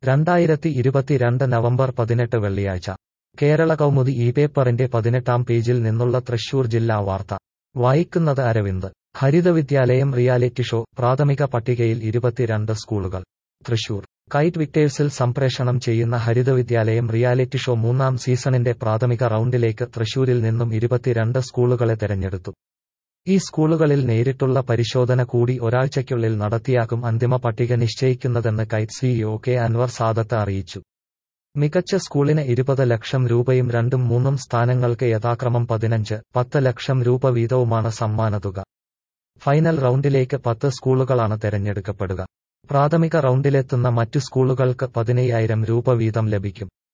രണ്ടായിരത്തി ഇരുപത്തിരണ്ട് നവംബർ പതിനെട്ട് വെള്ളിയാഴ്ച കേരള കൗമുദി ഈ പേപ്പറിന്റെ പതിനെട്ടാം പേജിൽ നിന്നുള്ള തൃശൂർ ജില്ലാ വാർത്ത വായിക്കുന്നത് അരവിന്ദ് ഹരിതവിദ്യാലയം റിയാലിറ്റി ഷോ പ്രാഥമിക പട്ടികയിൽ ഇരുപത്തിരണ്ട് സ്കൂളുകൾ തൃശൂർ കൈറ്റ് വിക്ടേഴ്സിൽ സംപ്രേഷണം ചെയ്യുന്ന ഹരിതവിദ്യാലയം റിയാലിറ്റി ഷോ മൂന്നാം സീസണിന്റെ പ്രാഥമിക റൗണ്ടിലേക്ക് തൃശൂരിൽ നിന്നും ഇരുപത്തിരണ്ട് സ്കൂളുകളെ തെരഞ്ഞെടുത്തു ഈ സ്കൂളുകളിൽ നേരിട്ടുള്ള പരിശോധന കൂടി ഒരാഴ്ചയ്ക്കുള്ളിൽ നടത്തിയാകും അന്തിമ പട്ടിക നിശ്ചയിക്കുന്നതെന്ന് KITE CEO K Anwar Sadath അറിയിച്ചു മികച്ച സ്കൂളിന് ഇരുപത് ലക്ഷം രൂപയും രണ്ടും മൂന്നും സ്ഥാനങ്ങൾക്ക് യഥാക്രമം പതിനഞ്ച് പത്ത് ലക്ഷം രൂപ വീതവുമാണ് സമ്മാനതുക ഫൈനൽ റൗണ്ടിലേക്ക് പത്ത് സ്കൂളുകളാണ് തെരഞ്ഞെടുക്കപ്പെടുക പ്രാഥമിക റൗണ്ടിലെത്തുന്ന മറ്റു സ്കൂളുകൾക്ക് പതിനയ്യായിരം രൂപ വീതം ലഭിക്കും